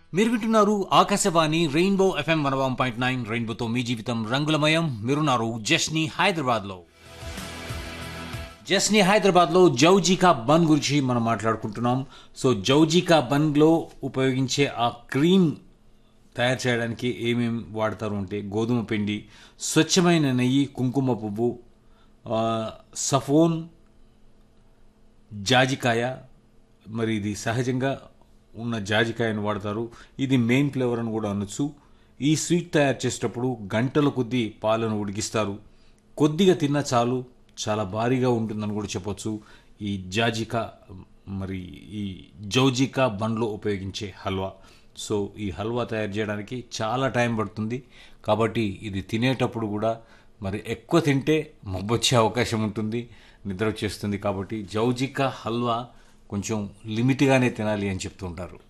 మీరు వింటున్నారు Akashvani rainbow FM one one point nine రెయిన్బోతో మీ జీవితం రంగులమయం మీరున్నారు జస్ని హైదరాబాద్ లో జస్ని హైదరాబాద్ లో జౌజికా బన్ గురించి మనం మాట్లాడుకుంటున్నాం సో జౌజికా బన్ లో ఉపయోగించే ఆ క్రీమ్ తయారు చేయడానికి ఏమేం వాడతారు అంటే గోధుమ పిండి స్వచ్ఛమైన నెయ్యి కుంకుమ పువ్వు ఆ, సఫోన్ జాజికాయ మరి ఇది సహజంగా ఉన్న జాజికాయను వాడతారు ఇది మెయిన్ ఫ్లేవర్ అని కూడా అనొచ్చు ఈ స్వీట్ తయారు చేసేటప్పుడు గంటల కొద్దీ పాలను ఉడికిస్తారు కొద్దిగా తిన్నా చాలు చాలా భారీగా ఉంటుందని కూడా చెప్పొచ్చు ఈ జాజికా మరి ఈ జౌజికా బండ్లో ఉపయోగించే హల్వా సో ఈ హల్వా తయారు చేయడానికి చాలా టైం పడుతుంది కాబట్టి ఇది తినేటప్పుడు కూడా మరి ఎక్కువ తింటే మబ్బొచ్చే అవకాశం ఉంటుంది నిద్ర వచ్చేస్తుంది కాబట్టి జౌజికా హల్వా కొంచెం లిమిట్గానే తినాలి అని చెప్తుంటారు